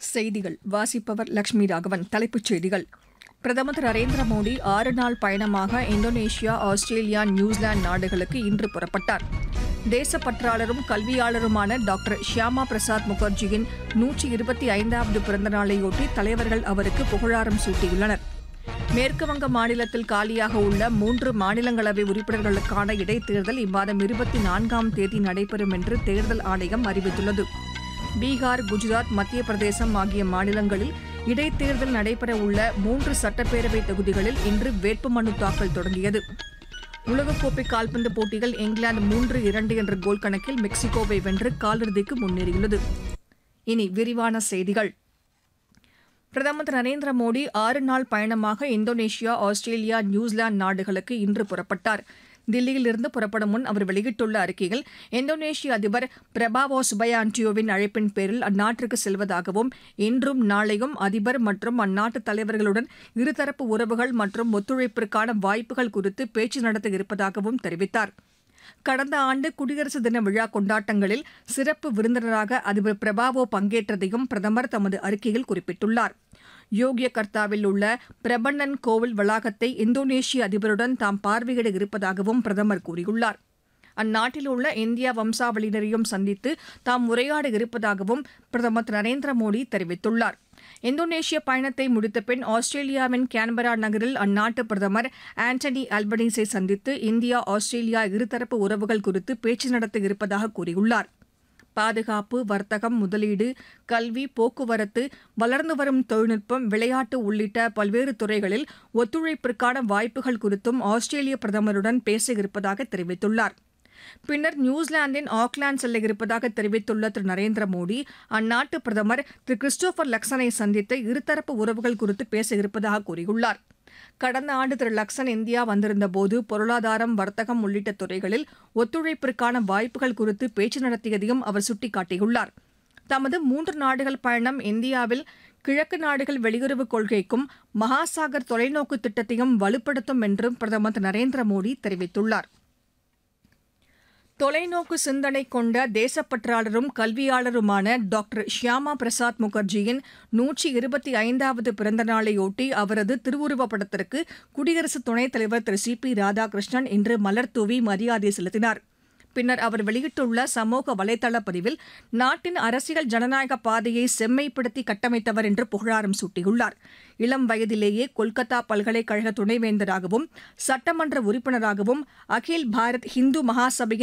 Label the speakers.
Speaker 1: செய்திகள் வாசிப்பவர் லட்சுமி ராகவன் தலைப்புச் செய்திகள் பிரதமர் திரு நரேந்திர மோடி ஆறு நாள் பயணமாக இந்தோனேஷியா ஆஸ்திரேலியா நியூசிலாந்து நாடுகளுக்கு இன்று புறப்பட்டார் தேசப்பற்றாளரும் கல்வியாளருமான டாக்டர் ஷியாமா பிரசாத் முகர்ஜியின் நூற்றி இருபத்தி ஐந்தாவது பிறந்த நாளையொட்டி தலைவர்கள் அவருக்கு புகழாரம் சூட்டியுள்ளனர் மேற்குவங்க மாநிலத்தில் காலியாக உள்ள மூன்று மாநிலங்களவை உறுப்பினர்களுக்கான இடைத்தேர்தல் இம்மாதம் இருபத்தி நான்காம் தேதி நடைபெறும் என்று தேர்தல் ஆணையம் அறிவித்துள்ளது பீகார் குஜராத் மத்திய பிரதேசம் ஆகிய மாநிலங்களில் இடைத்தேர்தல் நடைபெற உள்ள மூன்று சட்டப்பேரவை தொகுதிகளில் இன்று வேட்புமனு தாக்கல் தொடங்கியது உலகக்கோப்பை கால்பந்து போட்டிகள் இங்கிலாந்து மூன்று இரண்டு என்ற கோல் கணக்கில் மெக்சிகோவை வென்று காலிறுதிக்கு முன்னேறியுள்ளது இனி விரிவான செய்திகள் பிரதமர் திரு நரேந்திர மோடி ஆறு நாள் பயணமாக இந்தோனேஷியா ஆஸ்திரேலியா நியூசிலாந்து நாடுகளுக்கு இன்று புறப்பட்டார் தில்லியிலிருந்து புறப்படும் முன் அவர் வெளியிட்டுள்ள அறிக்கையில் இந்தோனேஷிய அதிபர் பிரபாவோ சுபயாண்டியோவின் அழைப்பின் பேரில் அந்நாட்டிற்கு செல்வதாகவும் இன்றும் நாளையும் அதிபர் மற்றும் அந்நாட்டு தலைவர்களுடன் இருதரப்பு உறவுகள் மற்றும் ஒத்துழைப்பிற்கான வாய்ப்புகள் குறித்து பேச்சு நடத்த இருப்பதாகவும் தெரிவித்தார் கடந்த ஆண்டு குடியரசு தின விழா கொண்டாட்டங்களில் சிறப்பு விருந்தினராக அதிபர் பிரபாவோ பங்கேற்றதையும் பிரதமர் தமது அறிக்கையில் குறிப்பிட்டுள்ளார் யோகியகர்த்தாவில் உள்ள பிரபண்ணன் கோவில் வளாகத்தை இந்தோனேஷிய அதிபருடன் தாம் பார்வையிட இருப்பதாகவும் பிரதமர் கூறியுள்ளார் அந்நாட்டில் உள்ள இந்தியா வம்சாவளியினரையும் சந்தித்து தாம் உரையாட இருப்பதாகவும் பிரதமர் திரு நரேந்திர மோடி தெரிவித்துள்ளார் இந்தோனேஷிய பயணத்தை முடித்த பின் ஆஸ்திரேலியாவின் கேன்பரா நகரில் அந்நாட்டு பிரதமர் ஆண்டனி அல்பனீஸை சந்தித்து இந்தியா ஆஸ்திரேலியா இருதரப்பு உறவுகள் குறித்து பேச்சு நடத்த இருப்பதாக கூறியுள்ளார் பாதுகாப்பு வர்த்தகம் முதலீடு கல்வி போக்குவரத்து வளர்ந்து வரும் தொழில்நுட்பம் விளையாட்டு உள்ளிட்ட பல்வேறு துறைகளில் ஒத்துழைப்பிற்கான வாய்ப்புகள் குறித்தும் ஆஸ்திரேலிய பிரதமருடன் பேச இருப்பதாக தெரிவித்துள்ளார் பின்னர் நியூசிலாந்தின் ஆக்லாந்து செல்ல இருப்பதாக தெரிவித்துள்ள திரு நரேந்திர மோடி அந்நாட்டு பிரதமர் திரு கிறிஸ்டோபர் லக்சனை சந்தித்து இருதரப்பு உறவுகள் குறித்து பேச இருப்பதாக கூறியுள்ளார் கடந்த ஆண்டு திரு லக்சன் இந்தியா வந்திருந்தபோது பொருளாதாரம் வர்த்தகம் உள்ளிட்ட துறைகளில் ஒத்துழைப்பிற்கான வாய்ப்புகள் குறித்து பேச்சு நடத்தியதையும் அவர் சுட்டிக்காட்டியுள்ளார் தமது மூன்று நாடுகள் பயணம் இந்தியாவில் கிழக்கு நாடுகள் வெளியுறவுக் கொள்கைக்கும் மகாசாகர் தொலைநோக்கு திட்டத்தையும் வலுப்படுத்தும் என்றும் பிரதமர் திரு நரேந்திர மோடி தெரிவித்துள்ளார் தொலைநோக்கு சிந்தனை கொண்ட தேசப்பற்றாளரும் கல்வியாளருமான டாக்டர் ஷியாமா பிரசாத் முகர்ஜியின் நூற்றி இருபத்தி ஐந்தாவது பிறந்த நாளையொட்டி அவரது திருவுருவப் படத்திற்கு குடியரசு துணைத் தலைவர் திரு சி பி ராதாகிருஷ்ணன் இன்று மலர்தூவி மரியாதை செலுத்தினார் பின்னர் அவர் வெளியிட்டுள்ள சமூக வலைதள பதிவில் நாட்டின் அரசியல் ஜனநாயக பாதையை செம்மைப்படுத்தி கட்டமைத்தவர் என்று புகழாரம் சூட்டியுள்ளார் இளம் வயதிலேயே கொல்கத்தா பல்கலைக்கழக துணைவேந்தராகவும் சட்டமன்ற உறுப்பினராகவும் அகில் பாரத் ஹிந்து மகாசபையின்